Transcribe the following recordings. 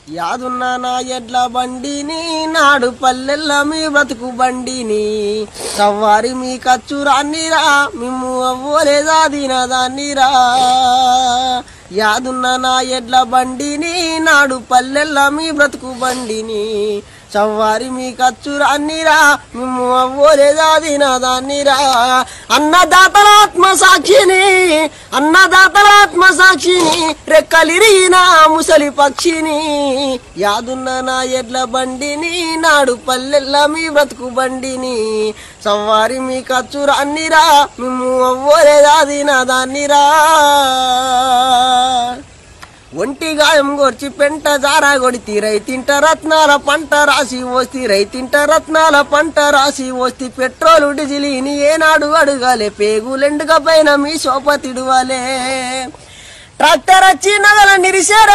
యాదున్న నా ఎడ్ల బండిని నాడు పల్లెల్ల మీ బ్రతుకు బండిని సవ్వారి మీ ఖర్చు రాన్నిరా మిమ్ము అవ్వలేదా దినదాన్నిరా యాదున్న నా ఎడ్ల బండిని నాడు పల్లెల్ల మీ బ్రతుకు బండిని సవ్వారి మీ ఖర్చు రాన్నిరా మిమ్ము అవ్వలేదా దినదాన్నిరా అన్నదాతలాత్మ సాక్షిని అన్నదాతలాత్మ సాక్షిని రెక్కలిరిగిన ముసలి పక్షిని యాదున్న నా ఎడ్ల బండిని నాడు పల్లెల్ల మీ బ్రతుకు బండిని సవ్వారి మీ ఖర్చు రాన్నిరా మిమ్ము అవ్వలేదా దినదాన్నిరా ఒంటి గాయం గోర్చి పెంట జారా కొడితి రైతింట రత్నాల పంట రాసి వస్తి రైతింట రత్నాల పంట రాసి వస్తి పెట్రోలు డీజిలిని ఏనాడు అడగాలే పేగులెండుక పైన మీ సోపతిడువాలే ట్రాక్టర్ వచ్చి నగల నిరిశారా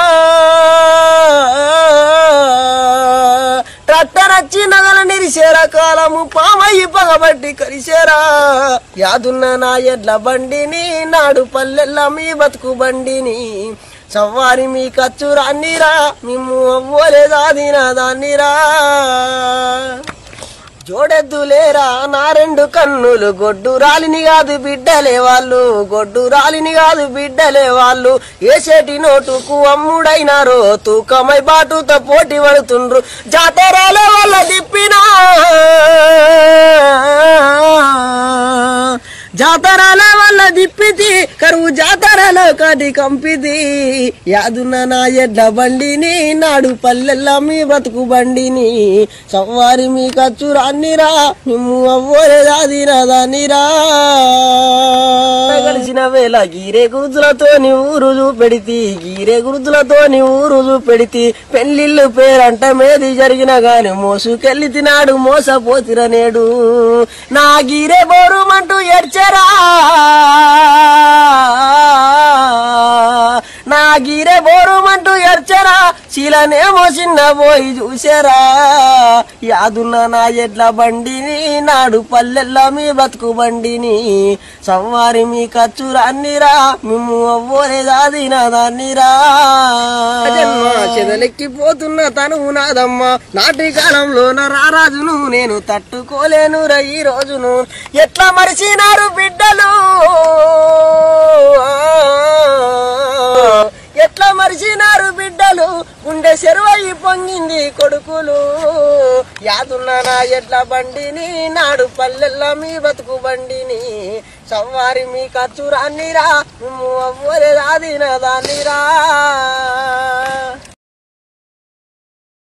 ట్రాక్టర్ వచ్చి నగల నిరిసేరా కాలము పామయ్యి పగబట్టి కలిసేరా యాదున్న నా ఎడ్ల బండిని నాడు పల్లెల్ల మీ బతుకు బండిని సవ్వారి మీ ఖర్చు రాన్నిరా మిమ్ము అవ్వలేదా దాన్నిరా జోడెద్దులేరా నా రెండు కన్నులు గొడ్డు రాలిని కాదు బిడ్డలే వాళ్ళు గొడ్డు రాలిని కాదు బిడ్డలే వాళ్ళు ఏసేటి నోటుకు అమ్ముడైనారో తూకమై బాటుతో పోటీ పడుతుండ్రు జాతరాల వల్ల దిప్పినా జాతరాల వల్ల దిప్పితి కరువు జాతరలో కాటి కంపితి యాదున్న నా ఎడ్ల బండిని నాడు పల్లెల్ల మీ బ్రతుకు బండిని సవ్వారి మీ ఖర్చు రాన్నిరా నిమ్ము అవ్వలేదా దినదానిరా కలిసిన వేళ గీరే గురుతులతో నీ ఊరు చూపెడితి గీరే గురుతులతో నీ ఊరు చూపెడితి పెళ్లిళ్ళు పేరంట మేది జరిగిన గాని మోసుకెళ్ళి తినాడు మోసపోతిర నేడు నా గీరే బోరుమంటూ ఎడ్చరా నా గీరే బోరుమంటూ ఎర్చరా శీలనేమో చిన్న పోయి చూసారా యాదున్న నా ఎడ్ల బండిని నాడు పల్లెల్ల మీ బతుకు బండిని సవ్వారి మీ ఖర్చు రాన్నిరా మిమ్ము అవ్వలేదా దినదాన్నిరా జన్మ చెదలెక్కిపోతున్న తను నాదమ్మ నాటి కాలంలోన రారాజును నేను తట్టుకోలేను ఈ రోజును ఎట్లా మరిచినారు బిడ్డలు ఎట్లా మరిచినారు బిడ్డలు గుండె చెరువయి పొంగింది కొడుకులు యాదున్న నా ఎడ్ల బండిని నాడు పల్లెల్ల మీ బతుకు బండిని సవ్వారి మీ ఖర్చు రాన్నిరా నువ్వు అవ్వలేదా దినదాన్నిరా